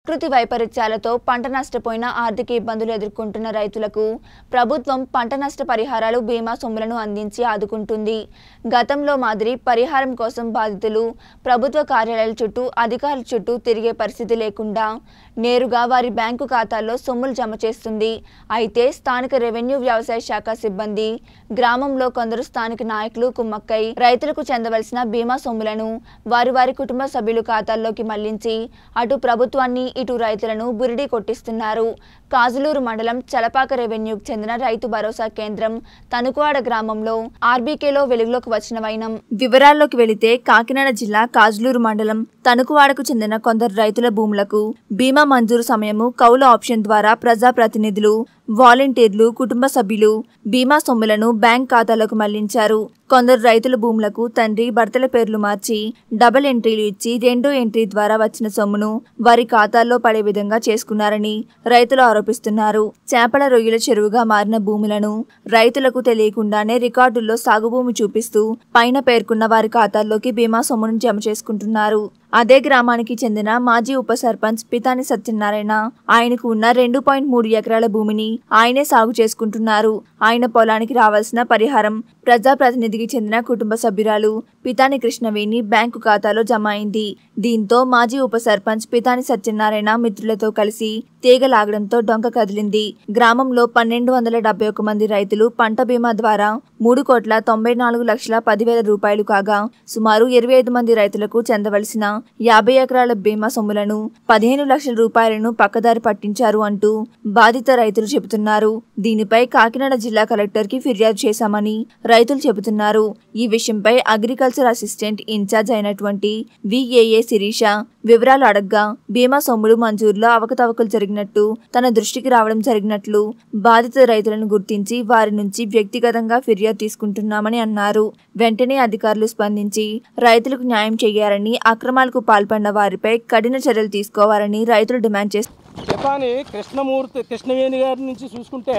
ప్రకృతి వైపరీత్యాలతో పంట నష్టపోయిన ఆర్థిక ఇబ్బందులు ఎదుర్కొంటున్న రైతులకు ప్రభుత్వం పంట నష్ట పరిహారాలు బీమా సొమ్ములను అందించి ఆదుకుంటుంది గతంలో మాదిరి పరిహారం కోసం బాధితులు ప్రభుత్వ కార్యాలయాల చుట్టూ అధికారుల చుట్టూ తిరిగే పరిస్థితి లేకుండా నేరుగా వారి బ్యాంకు ఖాతాల్లో సొమ్ములు జమ చేస్తుంది అయితే స్థానిక రెవెన్యూ వ్యవసాయ శాఖ సిబ్బంది గ్రామంలో కొందరు స్థానిక నాయకులు కుమ్మక్కై రైతులకు చెందవలసిన బీమా సొమ్ములను వారి వారి కుటుంబ సభ్యుల ఖాతాల్లోకి మళ్లించి అటు ప్రభుత్వాన్ని ఇటు రైతులను బురిడి కొట్టిస్తున్నారు కాజులూరు మండలం చలపాక రెవెన్యూకు చెందిన రైతు భరోసా కేంద్రం తనుకువాడ గ్రామంలో ఆర్బీకేలో వెలుగులోకి వచ్చిన వైనం వివరాల్లోకి వెళితే కాకినాడ జిల్లా కాజులూరు మండలం తణుకువాడకు చెందిన కొందరు రైతుల భూములకు బీమా మంజూరు సమయము కౌలు ఆప్షన్ ద్వారా ప్రజాప్రతినిధులు వాలంటీర్లు కుటుంబ సభ్యులు బీమా సొమ్ములను బ్యాంక్ ఖాతాలకు మళ్లించారు కొందరు రైతుల భూములకు తండ్రి భర్తల పేర్లు మార్చి డబుల్ ఎంట్రీలు ఇచ్చి రెండో ఎంట్రీ ద్వారా వచ్చిన సొమ్మును వారి ఖాతాల్లో పడే విధంగా చేసుకున్నారని రైతులు ఆరోపిస్తున్నారు చేపల రొయ్యల చెరువుగా మారిన భూములను రైతులకు తెలియకుండానే రికార్డుల్లో సాగు భూమి చూపిస్తూ పైన పేర్కొన్న వారి ఖాతాల్లోకి బీమా సొమ్మును జమ చేసుకుంటున్నారు అదే గ్రామానికి చెందిన మాజీ ఉప సర్పంచ్ పితాని సత్యనారాయణ ఆయనకు ఉన్న రెండు పాయింట్ మూడు ఎకరాల భూమిని ఆయనే సాగు చేసుకుంటున్నారు ఆయన పొలానికి రావాల్సిన పరిహారం ప్రజాప్రతినిధికి చెందిన కుటుంబ సభ్యురాలు పితాని కృష్ణవేణి బ్యాంకు ఖాతాలో జమ అయింది దీంతో మాజీ ఉప సర్పంచ్ పితాని సత్యనారాయణ మిత్రులతో కలిసి తీగ లాగడంతో డొంక కదిలింది గ్రామంలో పన్నెండు వందల డెబ్బై ఒక మంది రైతులు పంట బీమా ద్వారా మూడు కోట్ల తొంభై నాలుగు లక్షల పదివేల రూపాయలు కాగా సుమారు ఇరవై ఐదు మంది రైతులకు చెందవలసిన యాభై ఎకరాల బీమా సొమ్ములను పదిహేను లక్షల రూపాయలను పక్కదారి పట్టించారు అంటూ బాధిత రైతులు చెబుతున్నారు దీనిపై కాకినాడ జిల్లా కలెక్టర్ కి ఫిర్యాదు చేశామని రైతులు చెబుతున్నారు ఈ విషయంపై అగ్రికల్చర్ అసిస్టెంట్ ఇన్ఛార్జ్ అయినటువంటి విఏఏ శిరీష వివరాలు అడగ్గా బీమా సొమ్ములు మంజూరులో అవకతవకలు జరిగినట్టు తన దృష్టికి రావడం జరిగినట్లు బాధిత రైతులను గుర్తించి వారి నుంచి వ్యక్తిగతంగా ఫిర్యాదు తీసుకుంటున్నామని అన్నారు వెంటనే అధికారులు స్పందించి రైతులకు న్యాయం చేయాలని అక్రమాలకు పాల్పడిన వారిపై కఠిన చర్యలు తీసుకోవాలని రైతులు డిమాండ్ చేస్తున్నారు పితాని కృష్ణమూర్తి కృష్ణవేణి గారి నుంచి చూసుకుంటే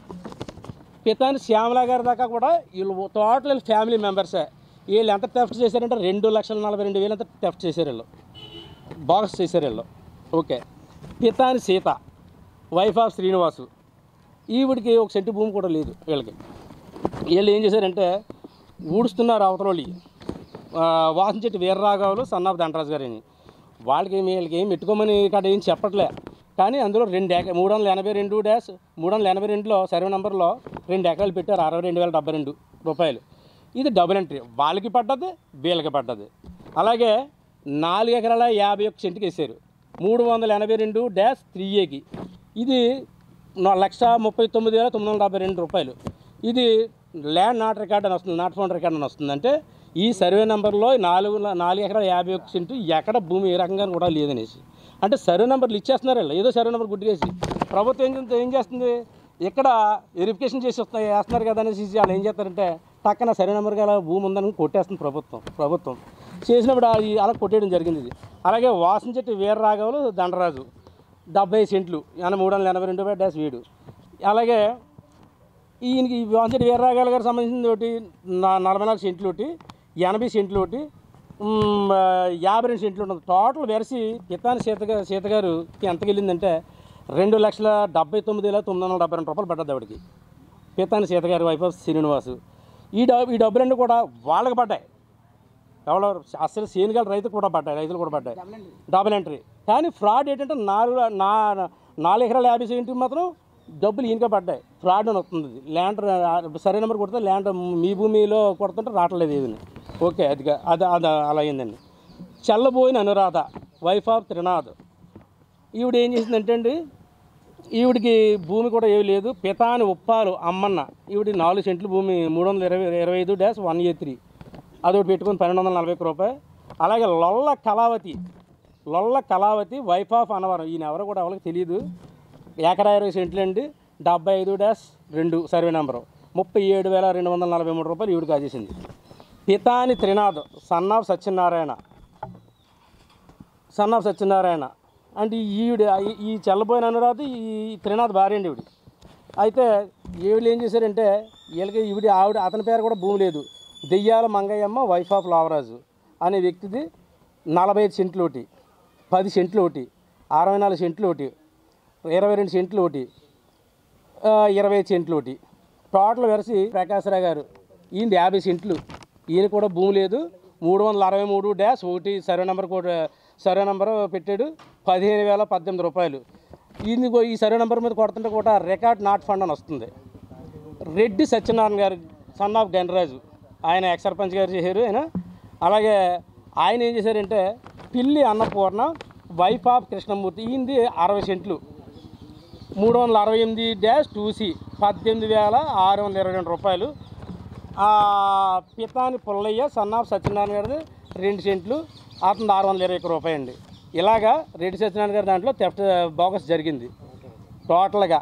పితాని శ్యామల గారి దాకా కూడా వీళ్ళు టోటల్ ఫ్యామిలీ మెంబర్సే వీళ్ళు ఎంత టెఫ్ట్ చేశారంటే రెండు లక్షల నలభై రెండు వేలు ఎంత టెఫ్ట్ చేశారు వీళ్ళు బాక్స్ చేశారు వీళ్ళు okay Pitani Seetha wife of Srinivasu ఈవిడికి ఒక సెంటు భూమి కూడా లేదు వీళ్ళకి వీళ్ళు ఏం చేశారంటే ఊడుస్తున్నారు అవతల వాళ్ళు వాసన చెట్టు వీర్రాఘవులు సన్ ఆఫ్ దండరాజు గారిని వాళ్ళకి ఏమి వీళ్ళకి ఏం పెట్టుకోమని ఇక్కడ ఏం చెప్పట్లే కానీ అందులో రెండు ఎక మూడు వందల ఎనభై రెండు డ్యాష్ మూడు వందల ఎనభై రెండులో సర్వే నెంబర్లో రెండు ఎకరాలు పెట్టారు అరవై రెండు వేల డెబ్బై రెండు రూపాయలు ఇది డబుల్ ఎంట్రీ వాళ్ళకి పడ్డది వీళ్ళకి పడ్డది అలాగే నాలుగు ఎకరాల యాభై ఒక్క సెంటుకి వేసారు మూడు వందల ఎనభై రెండు డ్యాష్ త్రీ ఏకి ఇది నా లక్ష ముప్పై తొమ్మిది వేల తొమ్మిది వందల డెబ్బై రెండు రూపాయలు ఇది ల్యాండ్ నాట్ రికార్డ్ అని వస్తుంది నాట్ ఫౌండ్ రికార్డ్ అని వస్తుంది అంటే ఈ సర్వే నెంబర్లో నాలుగు నాలుగు ఎకరాల యాభై ఒక్క సెంటు ఎక్కడ భూమి ఏ రకంగా కూడా లేదనేసి అంటే సర్వే నెంబర్లు ఇచ్చేస్తున్నారు వీళ్ళు ఏదో సర్వే నెంబర్ గుర్తుకేసి ప్రభుత్వం ఏం చేస్తుంది ఏం చేస్తుంది ఇక్కడ వెరిఫికేషన్ చేసి వస్తాయి వేస్తున్నారు కదా అనేసి వాళ్ళు ఏం చేస్తారంటే పక్కన సర్వే నెంబర్ గల భూమి ఉందని కొట్టేస్తుంది ప్రభుత్వం ప్రభుత్వం చేసినప్పుడు అది అలా కొట్టేయడం జరిగింది ఇది అలాగే వాసన చెట్టు వీరరాఘవులు దండరాజు డెబ్బై సెంట్లు ఆయన మూడు వందల ఎనభై రెండు డాష్ వీడు అలాగే ఈయనకి ఈ వాంచెట్టి వీరరాఘాల గారికి సంబంధించింది ఒకటి నా- నలభై నాలుగు సెంట్లు ఒకటి ఎనభై సెంట్లు ఒకటి మ్, ఆ, యాభై రెండు సెంట్లు ఉంటుంది టోటల్ వెరసి పితాని సీత గారు సీత గారికి ఎంతకి వెళ్ళిందంటే రెండు లక్షల డెబ్బై తొమ్మిది వేల తొమ్మిది వందల డెబ్బై రెండు రూపాయలు పడ్డది ఆవిడకి పితాని సీత గారి వైఫ్ ఆఫ్ శ్రీనివాసు ఈ డబ్బు ఈ డబ్బులన్నీ కూడా వాళ్ళకి పడ్డాయి ఎవరో అసలు సీనిగల రైతు కూడా పడ్డాయి రైతులు కూడా పడ్డాయి డబుల్ ఎంట్రీ కానీ ఫ్రాడ్ ఏంటంటే నాలుగు నా నాలుగు ఎకరాల యాభై సెంటు మాత్రం డబ్బులు ఈయనకే పడ్డాయి ఫ్రాడ్ అని వస్తుంది ఇది. ల్యాండ్ రా- సరే నెంబర్ కొడితే ల్యాండ్ మీ భూమిలో కొడుతుంటే రావట్లేదు ఇది ఓకే అది కా- అది అది అలా అయిందండి చల్లబోయిన అనురాధ వైఫ్ ఆఫ్ త్రినాథ్ ఈవిడ ఏం చేసిందంటే అండి ఈవిడికి భూమి కూడా ఏమి లేదు పితాని ఉప్పాలు అమ్మన్న ఈవిడి నాలుగు సెంట్లు భూమి మూడు వందల ఇరవై ఇరవై ఐదు డ్యాష్ వన్ ఏ త్రీ అదొకటి పెట్టుకుని పన్నెండు వందల నలభై ఒక్క రూపాయి అలాగే లొల్ల కళావతి లొల్ల కళావతి వైఫ్ ఆఫ్ అనవరం ఈయన ఎవరో కూడా ఎవరికి తెలియదు ఎకరా ఇరవై సెంట్లు అండి డెబ్బై ఐదు డాష్ రెండు సర్వే నెంబరు ముప్పై ఏడు వేల రెండు వందల నలభై మూడు రూపాయలు ఈవిడ కాజేసింది Pitani Trinath son of Satyanarayana son of Satyanarayana అంటే ఈవిడ ఈ- ఈ చల్లబోయిన అనురాధ ఈ త్రినాథ్ భార్య అండి ఈవిడ అయితే ఈవిడ ఏం చేశారంటే వీళ్ళకి ఈవిడ ఆవిడ అతని పేరు కూడా భూమి లేదు దెయ్యాల మంగయ్యమ్మ వైఫ్ ఆఫ్ లావరాజు అనే వ్యక్తిది నలభై ఐదు సెంట్లు ఒకటి పది సెంట్లు ఒకటి అరవై నాలుగు సెంట్లు ఒకటి ఇరవై రెండు సెంట్లు ఒకటి ఆ, ఇరవై సెంట్లు ఒకటి టోటల్ వెరసి ప్రకాశరావు గారు ఈయన యాభై సెంట్లు ఈయన కూడా భూమి లేదు మూడు వందల అరవై మూడు డ్యాష్ ఒకటి సర్వే నెంబర్ కూడా సర్వే నెంబర్ పెట్టాడు పదిహేను వేల పద్దెనిమిది రూపాయలు ఈయన ఈ సర్వే నెంబర్ మీద కొడుతుంటే కూడా రికార్డ్ నాట్ ఫండ్ అని వస్తుంది రెడ్డి సత్యనారాయణ గారు సన్ ఆఫ్ గణరాజు ఆయన ఎక్స్ సర్పంచ్ గారు చేశారు ఆయన అలాగే ఆయన ఏం చేశారంటే పిల్లి అన్నపూర్ణ వైఫ్ ఆఫ్ కృష్ణమూర్తి ఈయనది అరవై సెంట్లు మూడు వందల అరవై ఎనిమిది డ్యాష్ టూ సి పద్దెనిమిది వేల ఆరు వందల ఇరవై రెండు రూపాయలు ఆ పితాని పుల్లయ్య సన్ ఆఫ్ సత్యనారాయణ గారిది రెండు సెంట్లు అతను ఆరు వందల ఇరవై ఒక్క రూపాయి అండి ఇలాగా రెడ్డి సత్యనారాయణ గారి దాంట్లో థెఫ్ట్ బోగస్ జరిగింది టోటల్గా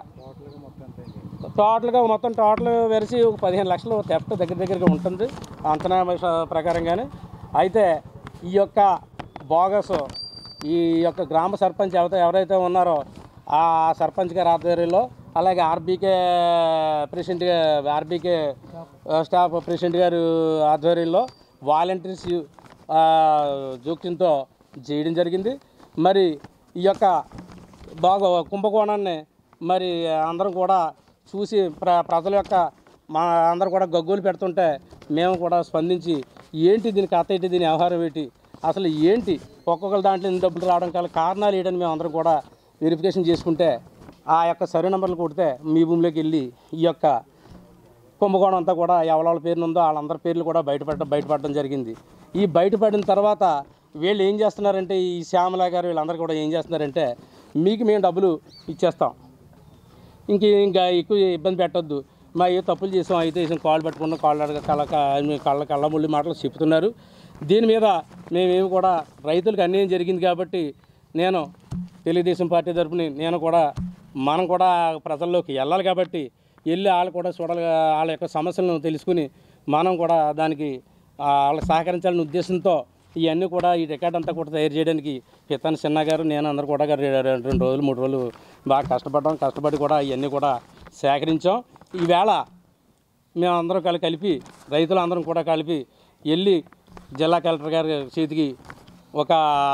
టోటల్గా మొత్తం టోటల్ వెరిసి ఒక పదిహేను లక్షలు థెఫ్ట్ దగ్గర దగ్గరగా ఉంటుంది అంచనా విష- ప్రకారంగానే అయితే ఈ యొక్క బోగస్ ఈ యొక్క గ్రామ సర్పంచ్ ఎవరైతే ఎవరైతే ఉన్నారో ఆ సర్పంచ్ గారి ఆధ్వర్యంలో అలాగే RBK president RBK staff president గారు ఆధ్వర్యంలో వాలంటీర్స్ ఆ, జోక్యంతో చేయడం జరిగింది మరి ఈ యొక్క బాగా కుంభకోణాన్ని మరి అందరం కూడా చూసి ప్ర ప్రజల యొక్క మా అందరూ కూడా గగ్గోలు పెడుతుంటే మేము కూడా స్పందించి ఏంటి దీని కథ ఏంటి దీని వ్యవహారం ఏంటి అసలు ఏంటి ఒక్కొక్కరు దాంట్లో ఎన్ని డబ్బులు రావడం కల కారణాలు ఏంటని మేము అందరం కూడా వెరిఫికేషన్ చేసుకుంటే ఆ యొక్క సర్వే నెంబర్లు కొడితే మీ భూమిలోకి వెళ్ళి ఈ యొక్క కుంభకోణం అంతా కూడా ఎవరి పేరు ఉందో వాళ్ళందరి పేర్లు కూడా బయటపడడం బయటపడడం జరిగింది ఈ బయటపడిన తర్వాత వీళ్ళు ఏం చేస్తున్నారంటే ఈ శ్యామల గారు వీళ్ళందరూ కూడా ఏం చేస్తున్నారంటే మీకు మేము డబ్బులు ఇచ్చేస్తాం ఇంక ఇంకా ఎక్కువ ఇబ్బంది పెట్టొద్దు మా ఏ తప్పులు చేసాం అయితే చేసాం కాళ్ళు పట్టుకున్న కాళ్ళ కళ్ళ కళ్ళ కళ్ళ ముళ్ళు మాటలు చెప్తున్నారు దీని మీద మేమేమి కూడా రైతులకు అన్యాయం జరిగింది కాబట్టి నేను తెలుగుదేశం పార్టీ తరపున నేను కూడా మనం కూడా ప్రజల్లోకి వెళ్ళాలి కాబట్టి వెళ్ళి వాళ్ళు కూడా చూడాలి వాళ్ళ యొక్క సమస్యలను తెలుసుకుని మనం కూడా దానికి ఆ, వాళ్ళకి సహకరించాలనే ఉద్దేశంతో ఇవన్నీ కూడా ఈ రికార్డ్ అంతా కూడా తయారు చేయడానికి పితాని చిన్న గారు నేను అందరు కూడా రె- రె- రెండు రోజులు మూడు రోజులు బాగా కష్టపడ్డాం కష్టపడి కూడా ఇవన్నీ కూడా సేకరించాం ఈవేళ మేము అందరం కలిసి కలిపి రైతులందరం కూడా కలిపి వెళ్ళి జిల్లా కలెక్టర్ గారి చేతికి ఒక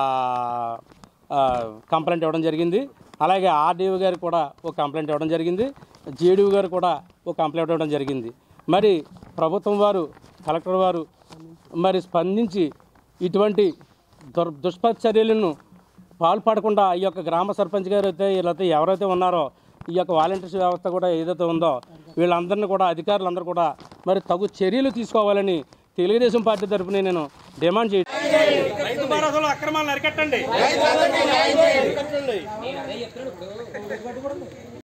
ఆ, కంప్లైంట్ ఇవ్వడం జరిగింది అలాగే ఆర్డీఓ గారు కూడా ఒక కంప్లైంట్ ఇవ్వడం జరిగింది జేడీఓ గారు కూడా ఒక కంప్లైంట్ ఇవ్వడం జరిగింది మరి ప్రభుత్వం వారు కలెక్టర్ వారు మరి స్పందించి ఇటువంటి దుర్ దుష్పర చర్యలను పాల్పడకుండా ఈ యొక్క గ్రామ సర్పంచ్ గారు అయితే వీళ్ళైతే ఎవరైతే ఉన్నారో ఈ యొక్క వాలంటీర్స్ వ్యవస్థ కూడా ఏదైతే ఉందో వీళ్ళందరినీ కూడా అధికారులందరూ కూడా మరి తగు చర్యలు తీసుకోవాలని తెలుగుదేశం పార్టీ తరఫున నేను డిమాండ్ చేయడం రైతు భరోసాలో అక్రమాలను అరికట్టండి